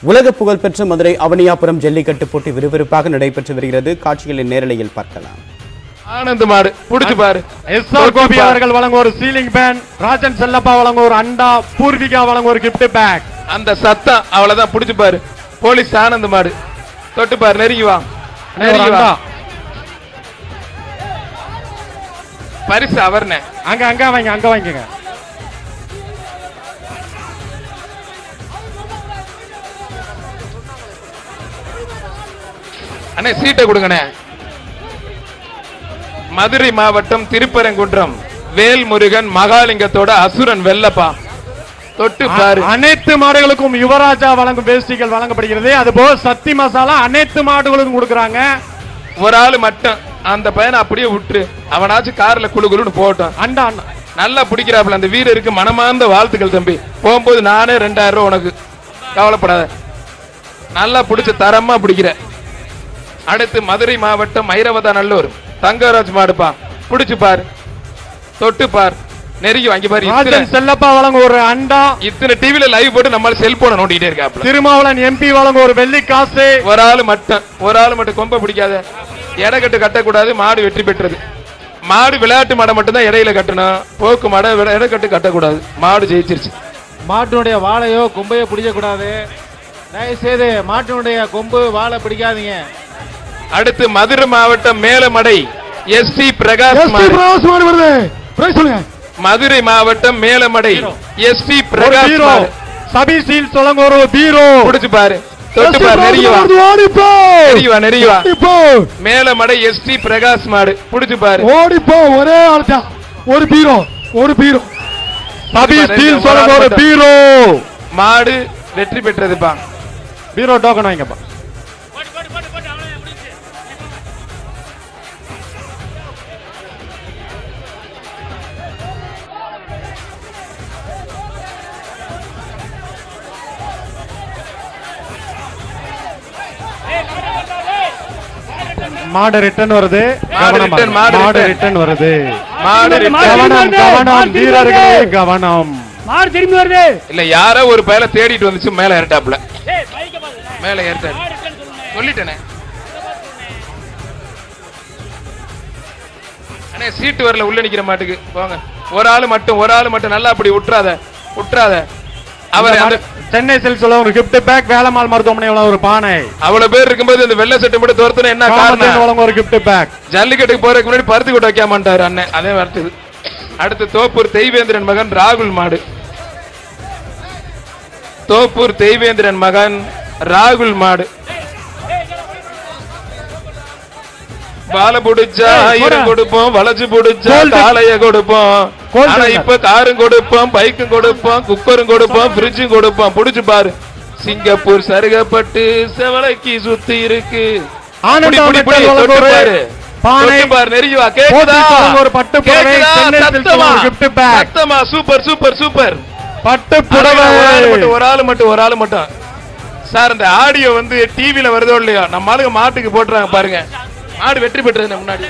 உலக புகழ்பெற்ற மதுரை அவனியாபுரம் ஜல்லிக்கட்டு போட்டி விறுவிறுப்பாக நடைபெற்று வருகிறது காட்சிகளின் நேரலையில் பார்க்கலாம் ஆனந்த் மாடு புடிச்சு பாரு எஸ் ஆர் கோபி அவர்கள் வழங்க ஒரு சீலிங் பேன் ராஜன் செல்லப்பா வழங்க ஒரு அண்டா பூர்விகா வழங்க ஒரு gift பேக் அந்த சத்தம் அவ்வளவுதான் புடிச்சு பாரு போலீஸ் ஆனந்த் மாடு தொட்டு பாரு நெருங்கி வா நெருங்கி வா அண்டா பரிசு அவர்னே அங்க அங்க வாங்க அங்க வாங்கிங்க அண்ணே சீட்டை கொடுங்கண்ணே மதுரை மாவட்டம் திருப்பரங்குன்றம் வேல்முருகன் மகாலிங்கத்தோட அசுரன் வெள்ளப்பா தொட்டு பாரு அனைத்து மாடுகளுக்கும் யுவராஜா வழங்கும் வேஷ்டிகள் வழங்கப்படுகிறது அதுபோல சத்தி மசாலா அனைத்து மாடுகளுக்கும் கொடுக்கறாங்க ஒரு ஆளு மட்டும் அந்த பையனை அப்படியே விட்டுரு அவனாச்சும் கார்ல குளு குளுன்னு போகட்டும் அண்டா அண்டா நல்லா பிடிக்கிறாப்புல அந்த வீரருக்கு மனமார்ந்த வாழ்த்துக்கள் தம்பி போகும்போது நானே ரெண்டாயிரம் ரூபா உனக்கு கவலைப்படாத நல்லா பிடிச்ச தரமா பிடிக்கிற அடுத்து மதுரை மாவட்டம் ஐரவதா நல்லூர் தங்கராஜ் மாடுப்பா பிடிச்சு பார் தொட்டு பார் நெருங்கி வாங்கி பாரு இத்தனை ராஜன் செல்லப்பா வழங்க ஒரு அண்டா இத்தனை டிவில லைவ் போட்டு நம்மளால செல்போனை நோண்டிட்டே இருக்காப்ல திருமாவளவன் எம்பி வழங்க ஒரு வெள்ளி காசு ஒரு ஆளு மட்டும் ஒரு ஆளு மட்டும் கொம்ப பிடிக்காத எடைக்கட்டு கட்டக்கூடாது மாடு வெற்றி பெற்றது மாடு விளையாட்டு மாடை மட்டும்தான் இடையில கட்டணும் போக்கு மாடை விட- எடைக்கட்டு கட்டக்கூடாது மாடு ஜெயிச்சிருச்சு மாட்டினுடைய வாழையோ கொம்பையோ பிடிக்க கூடாது தயவு செய்து மாட்டினுடைய கொம்பு வாழை பிடிக்காதீங்க அடுத்து மதுரை மாவட்டம் மேலமடை எஸ் சி பிரகாஷ் மாடு. மதுரை மாவட்டம் மேலமடை எஸ் சி ஒரு பிரகாஷ் பீரோ மாடு. சபி சீல் வழங்க ஒரு பீரோ புடிச்சு பாரு தொட்டு பாரு நெருங்கி வா நெருங்கி வா நெருங்கி வா மேலமடை எஸ் டி பிரகாஷ் மாடு புடிச்சு பாரு ஓடிப்போ ஒரே ஆள் தான் ஒரு பீரோ ஒரு பீரோ சபி பாரு, ஸ்டீல் ஒரு வழங்க ஒரு ஆள் பீரோ மாடு வெற்றி பெற்றதுப்பா பீரோ டோக்கன் வாங்கப்பா மாடு ரிட்டர்ன் வருது மாடு கவனமா. return, மாடு மாடு return. ரிட்டர்ன் வருது மாடு return. கவனம் கவனம் வீரர்களே கவனம் மாடு திரும்பி வருது இல்ல யாரோ ஒரு பயல தேடிட்டு வந்துச்சு மேல ஏறிட்டாப்ல மேல ஏறிட்டாரு சொல்லிட்டேனே அண்ணே சீட்டு வரல உள்ள நிக்கிற மாட்டுக்கு போங்க ஒரு ஆளு மட்டும் ஒரு ஆளு மட்டும் நல்லா அப்படி விட்டுறாத விட்டுறாத அவர் அந்த சென்னை செல்ஸ் உள்ள ஒரு gift பேக் வேலம்மாள் மருத்துவமனை உள்ள ஒரு பானை அவ்வளவு பேர் இருக்கும்போது இந்த வெள்ளை சட்டை மட்டும் துரத்துன என்ன காமதேனு காரணம் வழங்க ஒரு gift பேக் ஜல்லிக்கட்டுக்கு போறதுக்கு முன்னாடி பருத்தி கொட்டை வைக்க மாட்டாரு அண்ணன் அதே வரட்டுது அடுத்து தோப்பூர் தெய்வேந்திரன் மகன் ராகுல் மாடு தோப்பூர் தெய்வேந்திரன் மகன் ராகுல் மாடு பால புடிச்சா ஆயிரம் கொடுப்போம் வளைச்சு புடிச்சா Gold. காளைய கொடுப்போம் Gold ஆனா இல்ல. இப்ப காரும் கொடுப்போம் பைக்கும் கொடுப்போம் குக்கரும் கொடுப்போம் ஃப்ரிட்ஜும் கொடுப்போம் புடிச்சு பாரு சிங்கப்பூர் சருகப்பட்டு செவலைக்கு சுத்தி இருக்கு ஆனந்த புடி, புடி, புடி, மெட்டல் தொட்டு வழங்க ஒரு பாரு. பானை. தொட்டு பாரு, நெருங்கி வா, கேக்குதா? போத்தி வழங்க ஒரு பட்டு புடவை, கேக்குதா? சென்னை சில்க் சத்தமா? ஒரு gift bag. சத்தமா, சூப்பர் சூப்பர் சூப்பர் பட்டு ஒரு ஆளு மட்டும் புடவை ஒரு ஆளு மட்டும் ஒரு ஆளு மட்டும் சார் இந்த ஆடியோ வந்து டிவில வருதோ இல்லையோ நம்ம ஆளுங்க மாட்டுக்கு போட்டுறாங்க பாருங்க மாடு வெற்றி பெற்றது முன்னாடி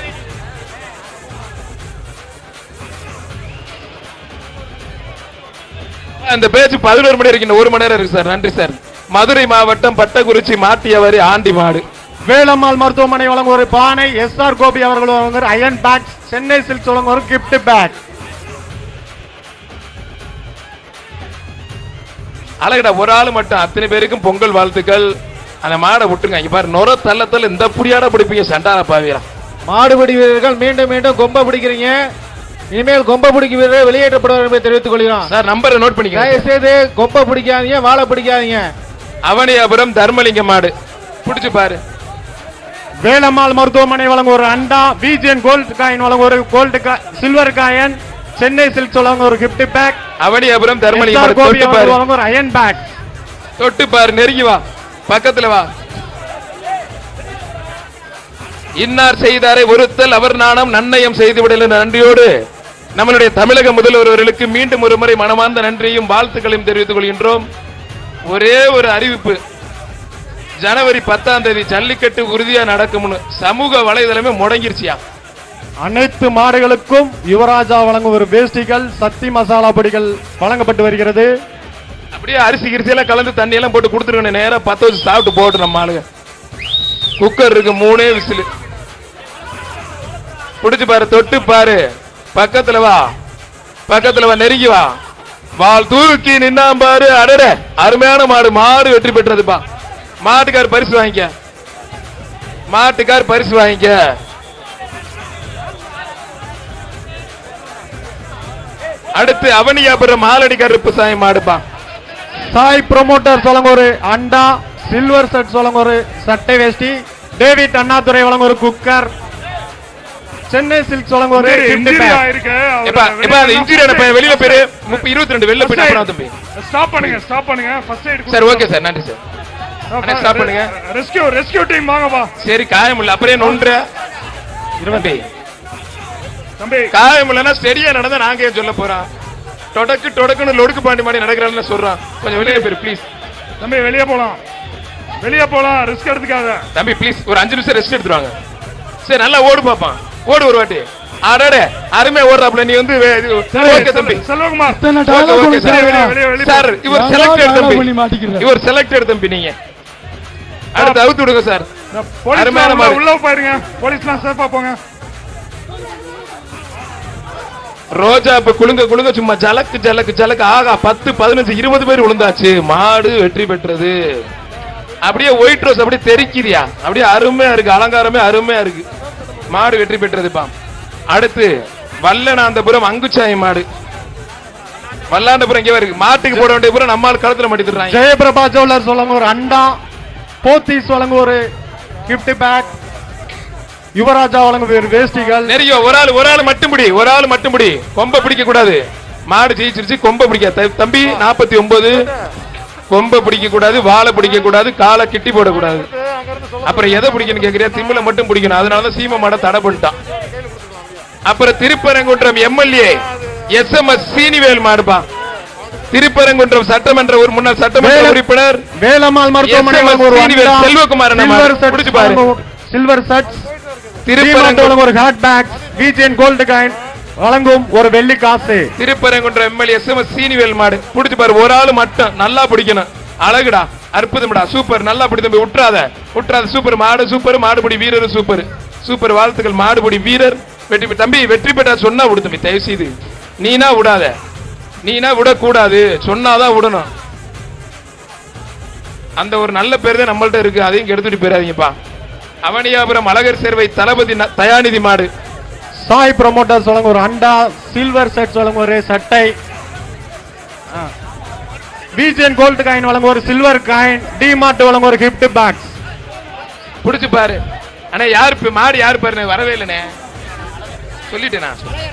அந்த பேச்சு பதினோரு மணி வரைக்கும் இன்னும் ஒரு மணி நேரம் இருக்கு சார் நன்றி சார் மதுரை மாவட்டம் பட்டக்குறிச்சி மாட்டியவரி ஆண்டி மாடு வேலம்மாள் மருத்துவமனை வழங்க ஒரு பானை எஸ் ஆர் கோபி அவர்கள் வழங்க ஒரு அயன் பேக் சென்னை சில்க்ஸ் வழங்க ஒரு gift பேக் அழகுடா ஒரு ஆளு மட்டும் அத்தனை பேருக்கும் பொங்கல் வாழ்த்துக்கள் அந்த மாடை விட்டுருங்க இங்க பாரு நொர தள்ளத்தள்ள இந்த புடியாட பிடிப்பீங்க சண்டான பாவியா மாடுபிடி வீரர்கள் மீண்டும் மீண்டும் கொம்பை பிடிக்கிறீங்க இனிமேல் கொம்பை பிடிக்கும் வீரர்கள் வெளியேற்றப்படுவார் என்பதை தெரிவித்துக் கொள்கிறோம் சார் நம்பரை நோட் பண்ணிக்க தயவு செய்து கொம்பை பிடிக்காதீங்க வாழை பிடிக்காதீங்க அவனியாபுரம் தர்மலிங்க மாடு புடிச்சு பாரு வேலம்மாள் மருத்துவமனை வழங்க ஒரு அண்டா விஜிஎன் கோல்ட் காயின் வழங்க ஒரு gold silver coin Chennai Silks வழங்க ஒரு gift bag Avaniyapuram Dharmalinga S R மாடு கோபி தொட்டு பாரு அவர்கள் வழங்க ஒரு அயன் பேக் தொட்டு பாரு நெருங்கி வா பக்கத்துல வா இன்னார் செய்தாரை ஒருத்தல் அவர் நாணம் நன்னயம் செய்துவிடல் என்ற நன்றியோடு நம்மளுடைய தமிழக முதல்வர் அவர்களுக்கு மீண்டும் ஒரு முறை மனமார்ந்த நன்றியும் வாழ்த்துக்களையும் தெரிவித்துக் கொள்கின்றோம் ஒரே ஒரு அறிவிப்பு ஜனவரி பத்தாம் தேதி ஜல்லிக்கட்டு உறுதியா நடக்கும்னு சமூக வலைதளமே முடங்கிருச்சியா அனைத்து மாடுகளுக்கும் யுவராஜா வழங்கும் ஒரு வேஷ்டிகள் சக்தி மசாலா பொடிகள் வழங்கப்பட்டு வருகிறது அப்படியே அரிசி கிரிசி எல்லாம் கலந்து தண்ணி எல்லாம் போட்டு கொடுத்துருக்கணும் நேரா பத்த வச்சு சாப்பிட்டு போட்டு நம்ம ஆளுங்க குக்கர் இருக்கு மூணே விசில் பிடிச்சு பாரு தொட்டு பாரு பக்கத்துல வா பக்கத்துல வா நெருங்கி வா வால் தூக்கி நின்னா பாரு அடட அருமையான மாடு மாடு வெற்றி பெற்றதுப்பா மாட்டுக்கார் பரிசு வாங்கிக்க மாட்டுக்கார் பரிசு வாங்கிக்க அடுத்து அவனியாபுரம் மாலடி கருப்பு சாய் மாடுப்பா சாய் ப்ரொமோட்டர் வழங்க ஒரு அண்டா சில்வர் செட் வழங்க ஒரு சட்டை வேஷ்டி டேவிட் அண்ணாதுரை வழங்க ஒரு குக்கர் சென்னை சில்க்ஸ் வழங்க ஒரு gift இன்ஜுரி bag. ஆயிருக்கு எப்பா எப்பா அந்த இன்ஜூரி பையன் வெளியில பேரு இருபத்தி ரெண்டு வெளியில போயிட்டு அப்புறம் தம்பி ஸ்டாப் பண்ணுங்க ஸ்டாப் பண்ணுங்க first aid sir okay sir நன்றி சார் அண்ணா, stop பண்ணுங்க. ரெஸ்கியூ ரெஸ்கியூ டீம் வாங்கப்பா சரி காயம் இல்ல அப்படியே நொன்ற இருபத்தி தம்பி காயம் இல்லைன்னா ஸ்டெடியா நடந்தா நாங்க ஏன் சொல்ல போறோம் தொடக்கு தொடக்குன்னு லொடுக்கு பாண்டி மாதிரி நடக்கிறான்னு சொல்றோம் கொஞ்சம் வெளியே போயிரு ப்ளீஸ் தம்பி வெளியே போலாம் வெளியே போலாம் ரிஸ்க் எடுத்துக்காத தம்பி ப்ளீஸ் ஒரு அஞ்சு நிமிஷம் ரெஸ்ட் எடுத்துருவாங்க சரி நல்லா ஓடு பாப்பான் ஓடு ஒரு வாட்டி அடடே அருமையா ஓடுறாப்ல நீ வந்து வே- இது- ஓகே தம்பி செல்வகுமார் இத்தனை ஓகே, dialogue ஓகே, ஒண்ணு சரி, தேவையா? வெளியே, வெளியே, வெளியே. சார் இவர் யாரோ செலக்டட் dialogue தம்பி பண்ணி மாட்டிக்கிறார். இவர் செலக்டட் தம்பி நீங்க அடுத்து அவுத்து விடுங்க சார் போலீஸ் அருமையான மாடு. உள்ள போயிருங்க போலீஸ்லாம் சேஃபா போங்க ரோஜா இப்ப குலுங்க குலுங்க சும்மா ஜலக்கு ஜலக்கு ஜலக்கு ஆகா பத்து பதினஞ்சு இருபது பேர் விழுந்தாச்சு மாடு வெற்றி பெற்றது அப்படியே ஒயிட் ரோஸ் அப்படியே தெரிக்குதியா அப்படியே அருமையா இருக்கு அலங்காரமே அருமையா இருக்கு மாடு வெற்றி பெற்றதுப்பா அடுத்து வல்லநாந்தபுரம் அங்குச்சாய் மாடு வல்லாண்டபுரம் இங்கே இருக்கு மாட்டுக்கு போட வேண்டிய பூரா நம்மால் களத்துல மாட்டிடுறாங்க ஜெயபிரபா ஜுவல்லர்ஸ் வழங்க ஒரு அண்டா போத்தீஸ் வழங்க ஒரு gift பேக் யுவராஜா வழங்க ஒரு வேஷ்டிகள் நெறியோ ஒரு ஆள் ஒரு ஆள் மட்டும் பிடி ஒரு ஆள் மட்டும் பிடி கொம்ப பிடிக்க கூடாது மாடு ஜெயிச்சிருச்சு கொம்ப பிடிக்க த- தம்பி நாற்பத்தி ஒன்பது கொம்ப பிடிக்க கூடாது வாழை பிடிக்க கூடாது காலை கிட்டி போடக்கூடாது அப்புறம் எதை பிடிக்கணும் கேக்குறியா திமில மட்டும் பிடிக்கணும் அதனாலதான் சீம மாட தடை பண்ணிட்டான் அப்புறம் Thiruparankundram MLA S M S Seenivel மாடுப்பா திருப்பரங்குன்றம் சட்டமன்ற ஒரு முன்னாள் சட்டமன்ற வேல- உறுப்பினர் வேலம்மாள் மருத்துவமனை SMS வழங்க ஒரு சீனிவேல் அண்டா செல்வகுமார் அண்ணா சில்வர் மாடு. பிடிச்சு பாரு. செட் சில்வர் செட்ஸ் திருப்பரங்குன்றம் வழங்க ஒரு ஹேட் பேக் விஜயன் கோல்டு காயின் வழங்கும் ஒரு வெள்ளி காசு Thiruparankundra MLA S M Seenivel மாடு புடிச்சு பாரு ஒரு ஆளு மட்டும் நல்லா பிடிக்கணும் அழகுடா அற்புதம்டா சூப்பர் நல்லா பிடி தம்பி விட்டுறாத விட்டுறாத சூப்பர் மாடு சூப்பர் மாடுபிடி வீரர் சூப்பர் சூப்பர் வாழ்த்துக்கள் மாடுபிடி வீரர் வெற்றி பெ- தம்பி வெற்றி பெற்றா சொன்னா விடு தம்பி தயவு செய்து நீனா விடாத நீனா விடக்கூடாது சொன்னாதான் விடணும் அந்த ஒரு நல்ல பேர் தான் நம்மள்ட்ட இருக்கு அதையும் கெடுத்துட்டு போயிடாதீங்கப்பா அவனியாபுரம் அழகர் சேர்வை தளபதி ந- தயாநிதி மாடு சாய் ப்ரொமோட்டர்ஸ் வழங்க ஒரு அண்டா சில்வர் செட்ஸ் வழங்க ஒரு சட்டை விஜயன் கோல்டு காயின் வழங்க ஒரு சில்வர் காயின் டிமார்ட் வழங்க ஒரு gift பேக்ஸ் புடிச்சு பாரு அண்ணா யாரு இப்ப மாடு யாரு பாரு வரவே இல்லைண்ணே சொல்லிட்டேனா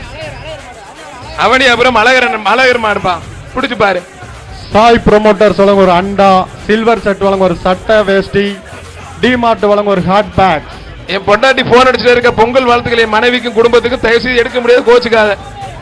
அவனி அப்புறம் அழகர் அழகர் மாடுப்பா புடிச்சு பாரு சாய் ப்ரொமோட்டர்ஸ் வழங்க ஒரு அண்டா சில்வர் செட் வழங்க ஒரு சட்டை வேஷ்டி டிமார்ட் வழங்க ஒரு ஹாட் பேக்ஸ் என் பொண்டாட்டி போன் அடிச்சுட்டு இருக்க பொங்கல் வாழ்த்துக்களை என் மனைவிக்கும் குடும்பத்துக்கும் தயவு செய்து எடுக்க முடியாது கோச்சுக்காத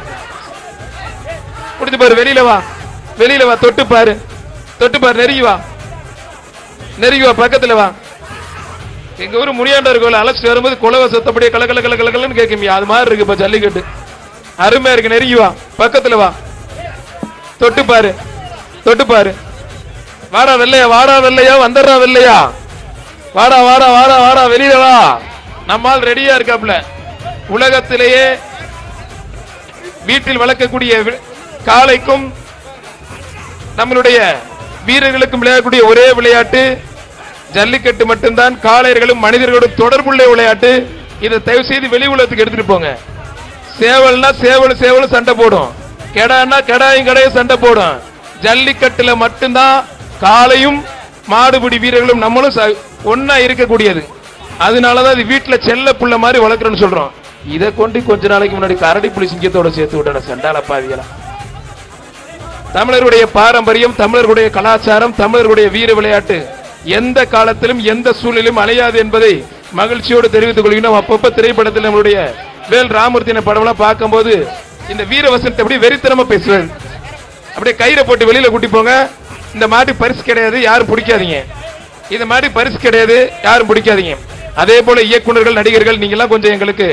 புடிச்சு பாரு வெளியில வா வெளியில வா தொட்டு பாரு தொட்டு பாரு நெருங்கி வா நெருங்கி வா பக்கத்துல வா எங்க ஊர் முனியாண்டவர் கோயில் அழைச்சிட்டு வரும்போது குலவ சத்தப்படியே கல கல கல கல கலன்னு கேட்குமியா அது மாதிரி இருக்கு இப்ப ஜல்லிக்கட்டு அருமையா இருக்கு நெருங்கி வா பக்கத்துல வா தொட்டு பாரு தொட்டு பாரு வாடா வெள்ளையா வாடா வெள்ளையா வந்துடுறா வெள்ளையா வாடா வாடா வாடா வாடா வெளியில வா நம்மால் ரெடியா இருக்காப்ல உலகத்திலேயே வீட்டில் வளர்க்கக்கூடிய வி- காளைக்கும் நம்மளுடைய வீரர்களுக்கும் விளையாடக்கூடிய ஒரே விளையாட்டு ஜல்லிக்கட்டு மட்டும்தான் காளையர்களும் மனிதர்களும் தொடர்புள்ள விளையாட்டு இதை தயவு செய்து வெளி உலகத்துக்கு எடுத்துட்டு போங்க சேவல்னா சேவல் சேவலும் சண்டை போடும் கெடான்னா கெடாயும் கடையும் சண்டை போடும் ஜல்லிக்கட்டுல மட்டும்தான் காளையும் மாடுபிடி வீரர்களும் நம்மளும் ச- ஒண்ணா இருக்கக்கூடியது அதனாலதான் இது வீட்டுல செல்ல புள்ள மாதிரி வளர்க்குறோன்னு சொல்றோம் இதை கொண்டு கொஞ்ச நாளைக்கு முன்னாடி கரடி புலி சிங்கத்தோட சேர்த்து விட்டன சண்டால பாவிகளா தமிழருடைய பாரம்பரியம் தமிழர்களுடைய கலாச்சாரம் தமிழர்களுடைய வீர விளையாட்டு எந்த காலத்திலும் எந்த சூழலிலும் அலையாது என்பதை மகிழ்ச்சியோடு தெரிவித்துக் கொள்கிறோம் அப்பப்ப திரைப்படத்தில் நம்மளுடைய வேல் ராமூர்த்தின படம்லாம் பார்க்கும்போது இந்த வீர வசனத்தை அப்படியே வெறித்தனமா பேசுவார் அப்படியே கயிறை போட்டு வெளியில கூட்டி போங்க இந்த மாட்டு பரிசு கிடையாது யாரும் பிடிக்காதீங்க இந்த மாதிரி பரிசு கிடையாது யாரும் பிடிக்காதீங்க அதே போல இயக்குனர்கள் நடிகர்கள் நீங்க எல்லாம் கொஞ்சம் எங்களுக்கு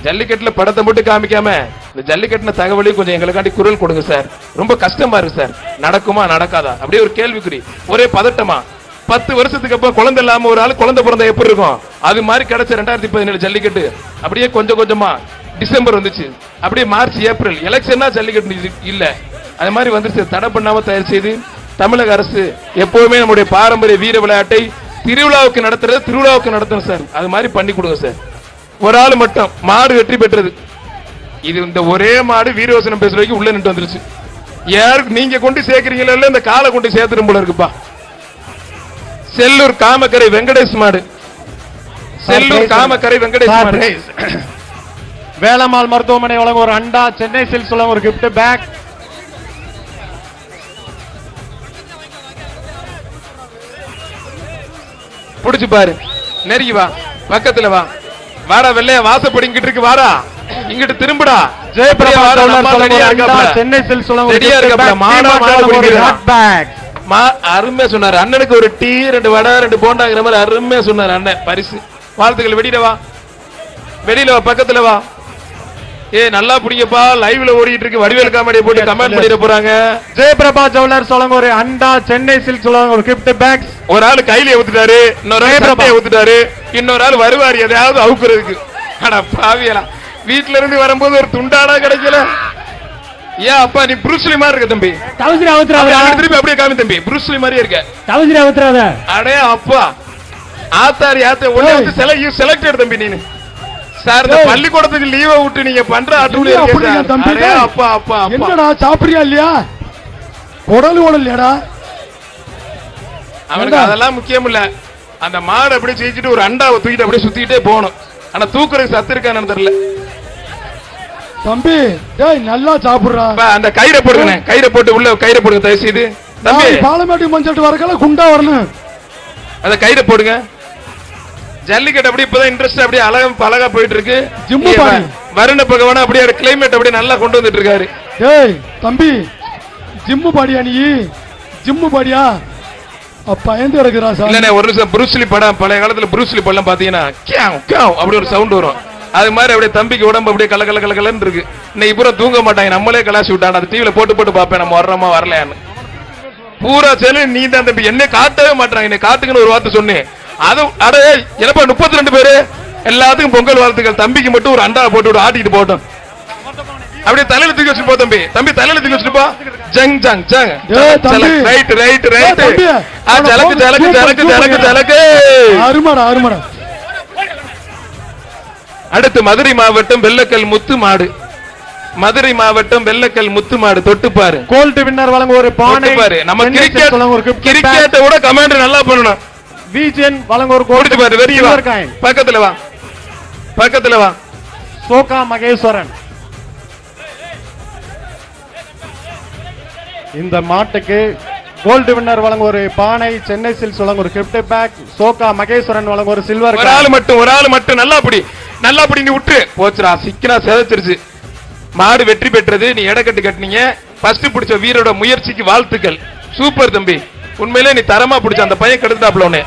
ஜல்லிக்கட்டுல படத்தை மட்டும் காமிக்காம இந்த ஜல்லிக்கட்டுன தகவலையும் கொஞ்சம் எங்களுக்காண்டி குரல் கொடுங்க சார் ரொம்ப கஷ்டமா இருக்கு சார் நடக்குமா நடக்காதா அப்படியே ஒரு கேள்விக்குறி ஒரே பதட்டமா பத்து வருஷத்துக்கு அப்புறம் குழந்தை இல்லாம ஒரு ஆள் குழந்தை பிறந்தா எப்படி இருக்கும் அது மாதிரி கிடைச்ச ரெண்டாயிரத்தி பதினேழு ஜல்லிக்கட்டு அப்படியே கொஞ்சம் கொஞ்சமா டிசம்பர் வந்துச்சு அப்படியே மார்ச் ஏப்ரல் எலெக்ஷனா ஜல்லிக்கட்டு இது இல்ல அது மாதிரி வந்துருச்சு தடை பண்ணாம தயார் செய்து தமிழக அரசு எப்பவுமே நம்முடைய பாரம்பரிய வீர விளையாட்டை திருவிழாவுக்கு நடத்துறது திருவிழாவுக்கு நடத்தணும் சார் அது மாதிரி பண்ணி கொடுங்க சார் ஒரு ஆள் மட்டும் மாடு வெற்றி பெற்றது இது இந்த ஒரே மாடு வீரவசனம் பேசுற வரைக்கும் உள்ள நின்று வந்துருச்சு யாருக்கு நீங்க கொண்டு சேர்க்கறீங்களா இல்ல இந்த காலை கொண்டு சேர்த்துடும் போல இருக்குப்பா செல்லூர் காமக்கரை வெங்கடேஷ் மாடு செல்லூர் காமக்கரை வெங்கடேஷ் சார், மாடு praise. வேலம்மாள் மருத்துவமனை வழங்கும் ஒரு அண்டா சென்னை சில்க்ஸ் வழங்கும் ஒரு gift பேக் புடிச்சு பாரு நெருங்கி வா பக்கத்துல வா வாடா வெள்ளைய வாசப்படிங்கிட்டு இருக்கு வாடா இங்கிட்டு திரும்புடா ஜெயபிரபா வாடா, டவுலர் நம்ம வழங்கும் ரெடியா ஒரு அண்டா இருக்காப்ல. சென்னை சில்க்ஸ் வழங்கும் ஒரு ரெடியா gift இருக்காப்ல. bag. மாடா, டீமார்ட் மாடா வழங்கும் ஒரு குடிக்கிறான். hot bag. மா அருமையா சொன்னாரு அண்ணனுக்கு ஒரு டீ ரெண்டு வடை ரெண்டு போண்டாங்கிற மாதிரி அருமையா சொன்னாரு அண்ணன் பரிசு வாழ்த்துக்கள் வெளியில வா வெளியில வா பக்கத்துல வா ஏ நல்லா பிடிங்கப்பா லைவ்ல ஓடிட்டு இருக்கு வடிவேல் காமெடியை போட்டு கமெண்ட் பண்ணிட போறாங்க ஜெயபிரபா ஜுவல்லர்ஸ் வழங்கும் ஒரு அண்டா சென்னை சில்க்ஸ் வழங்கும் ஒரு gift bags. ஒரு ஆளு கையில ஊத்துட்டாரு இன்னொரு ஆள் சட்டையை ஊத்துட்டாரு இன்னொரு ஆள் வருவாரு எதையாவது அவுக்குறதுக்கு அட பாவியலா வீட்ல இருந்து வரும்போது ஒரு துண்டாடா கிடைக்கல ஏன் அப்பா நீ புருஸ்லி மாதிரி இருக்க தம்பி தவசிரி அப்படி அவத்துறாத அங்கிட்டு திருப்பி அப்படியே காமி தம்பி புருஸ்லி மாதிரியே இருக்க தவசிரி அவத்துறாத அடே அப்பா ஆத்தாரி ஆத்த உடனே வந்து செலக்ட் செலக்டட் தம்பி நீனு சார் இந்த ஏய். பள்ளிக்கூடத்துக்கு லீவை விட்டு நீங்க பண்ற அட்டுல என்ன இருக்கே அப்படியா சார் தம்பி? அடே அப்பா அப்பா அப்பா என்னடா சாப்பிடுறியா இல்லையா குடல் ஓடலையாடா அவனுக்கு ஏண்டா? அதெல்லாம் முக்கியம் இல்ல அந்த மாடு அப்படியே ஜெயிச்சுட்டு ஒரு அண்டாவை தூக்கிட்டு அப்படியே சுத்திக்கிட்டே போகணும் ஆனா தூக்குறதுக்கு சத்து இருக்கான்னு தெரியல தம்பி டேய் நல்லா சாப்பிடுறா அப்ப அந்த கயிறை போடுங்க கயிறை போட்டு உள்ள கயிறை போடுங்க தயவு செய்து தம்பி நாளைக்கு பாலமேட்டுக்கு மஞ்சள் வரக்கல குண்டா வரணும் அந்த கயிறை போடுங்க ஜல்லிக்கட்டு அப்படியே இப்பதான் இன்ட்ரெஸ்ட் அப்படியே அழகா அழகா போயிட்டு இருக்கு ஜிம்மு ஏ, பாடி. வ- வருண பகவான் அப்படியே கிளைமேட் அப்படியே நல்லா கொண்டு வந்துட்டு இருக்காரு டேய் தம்பி ஜிம்மு பாடியா நீ ஜிம்மு பாடியா அப்ப பயந்து கிடக்குறா சார் இல்லண்ணே ஒரு நிமிஷம் புரூஸ்லி படம் பழைய காலத்துல புரூஸ்லி படம் பாத்தீங்கன்னா கியாவ், கியாவ் அப்படி ஒரு சவுண்ட் வரும் அது மாதிரி அப்படியே தம்பிக்கு உடம்பு அப்படியே கல கல கல கலன்னு இருக்கு இன்னைக்கு பூரா தூங்க மாட்டாங்க நம்மளே கலாசி விட்டாங்க அது டிவில போட்டு போட்டு பார்ப்பேன் நம்ம வர்றோமா வரலையான்னு பூரா செலவு நீ தான் தம்பி என்ன காட்டவே மாட்டாங்க என்னை காட்டுக்குன்னு ஒரு வார்த்தை சொன்னேன் அது அடே என்னப்பா முப்பத்தி ரெண்டு பேரு எல்லாத்துக்கும் பொங்கல் வாழ்த்துக்கள் தம்பிக்கு மட்டும் ஒரு அண்டா போட்டு விடு ஆட்டிட்டு போட்டோம் அப்படியே தலையில தூக்கி வச்சுட்டு போ தம்பி தம்பி தலையில தூக்கி வச்சுட்டு போ ஜங் ஜங் ஜங் டேய், தம்பி. ரைட் ரைட் டேய், ரைட் தம்பி. ஆ ஜலக்கு ஜலக்கு ஜலக்கு ஜலக்கு ஜலக்கு அருமாடா அருமாடா அடுத்து மதுரை மாவட்டம் வெள்ளக்கல் முத்து மாடு மதுரை மாவட்டம் வெள்ளக்கல் முத்து மாடு தொட்டு பாரு கோல்டு வின்னர் வழங்கும் ஒரு பானை தொட்டு பாரு நம்ம சென்னை கிரிக்கெட் சில்க்ஸ் வழங்கும் ஒரு gift bag. கிரிக்கெட்டை விட கமாண்டர் நல்லா பண்ணணும் விஜிஎன் வழங்கும் ஒரு கொடுத்து பாரு வெறி வா silver coin. பக்கத்துல வா பக்கத்துல வா சோகா மகேஸ்வரன் இந்த மாட்டுக்கு கோல்டு வின்னர் வழங்கும் ஒரு பானை சென்னை சில்க்ஸ் வழங்கும் ஒரு gift பேக் சோகா மகேஸ்வரன் வழங்கும் ஒரு சில்வர் ஒரு ஆள் மட்டும் ஒரு ஆள் மட்டும் நல்லா அப்படி நல்லா அப்படி நீ விட்டு போச்சுடா சிக்கனா செதச்சிருச்சு மாடு வெற்றி பெற்றது நீ எடக்கட்டு கட்டினீங்க ஃபர்ஸ்ட் பிடிச்ச வீரோட முயற்சிக்கு வாழ்த்துக்கள் சூப்பர் தம்பி உண்மையிலே நீ தரமா பிடிச்ச அந்த பையன் கெடுத்தாப்ல உன்னை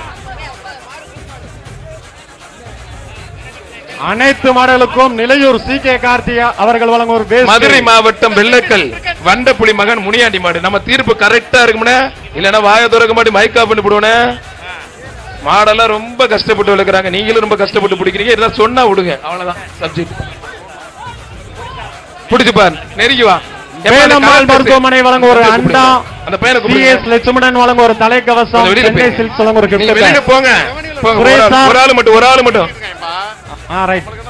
அனைத்து மாடுகளுக்கும் நிலையூர் சி கே கார்த்தியா அவர்கள் வழங்கும் ஒரு வேஷ்டி. மதுரை மாவட்டம் வெள்ளக்கல் வண்டப்புலி மகன் முனியாண்டி மாடு நம்ம தீர்ப்பு கரெக்டா இருக்கும்னே இல்லனா வாய திறக்க மாட்டி மைக்கா பண்ணி போடுவனே மாடெல்லாம் ரொம்ப கஷ்டப்பட்டு விளக்குறாங்க நீங்களும் ரொம்ப கஷ்டப்பட்டு பிடிக்கிறீங்க இதெல்லாம் சொன்னா விடுங்க அவ்வளவுதான் சப்ஜெக்ட் பிடிச்சு பாரு நெருங்கி வா எப்ப அந்த வேலம்மாள் கால் மருத்துவமனை வழங்கும் ஒரு கூப்பிடுங்க. அண்டா அந்த பையனை சி கூப்பிடுங்க. எஸ் லட்சுமணன் வழங்கும் ஒரு தலைக்கவசம் கொஞ்சம் வெளியில சென்னை போய். சில்க்ஸ் வழங்கும் ஒரு நீங்க gift வெளியில bag. போங்க போங்க. ஒரு சுரேஷ் ஆள், சார். ஒரு ஆள் மட்டும் ஒரு ஆள் மட்டும் ஆ ரைட்